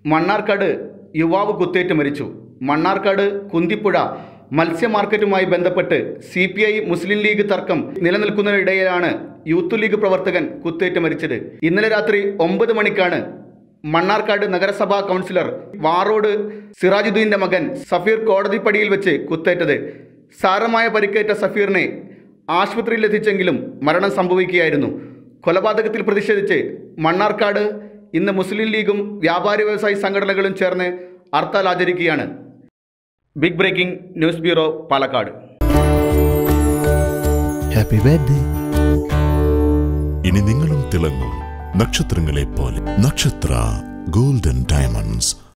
മണ്ണാർക്കാട് യുവാവ് കുത്തേറ്റ് മരിച്ചു മണ്ണാർക്കാട് കുന്തിപ്പുഴ മത്സ്യ മാർക്കറ്റുമായി ബന്ധപ്പെട്ട് C P I Muslim League തർക്കം നിലനിൽക്കുന്നതിനിടയിലാണ് യൂത്ത് ലീഗ് പ്രവർത്തകൻ കുത്തേറ്റ് മരിച്ചത് ഇന്നലെ രാത്രി ഒമ്പത് മണിക്കാണ് മണ്ണാർക്കാട് നഗരസഭാ കൗൺസിലർ വാറോഡ് സിറാജുദ്ദീന്റെ മകൻ സഫീർ കോടതിപ്പടിയിൽ വെച്ച് കുത്തേറ്റത് സാരമായ പരിക്കേറ്റ സഫീറിനെ ആശുപത്രിയിൽ എത്തിച്ചെങ്കിലും മരണം സംഭവിക്കുകയായിരുന്നു കൊലപാതകത്തിൽ പ്രതിഷേധിച്ച് മണ്ണാർക്കാട് ഇന്ന് മുസ്ലിം ലീഗും വ്യാപാരി വ്യവസായി സംഘടനകളും ചേർന്ന് ഹർത്താൽ ആചരിക്കുകയാണ് big breaking news bureau Palakkad happy birthday ഇനി നിങ്ങളും തിളങ്ങും നക്ഷത്രങ്ങളെ പോലെ നക്ഷത്ര ഗോൾഡൻ ഡയമണ്ട്സ്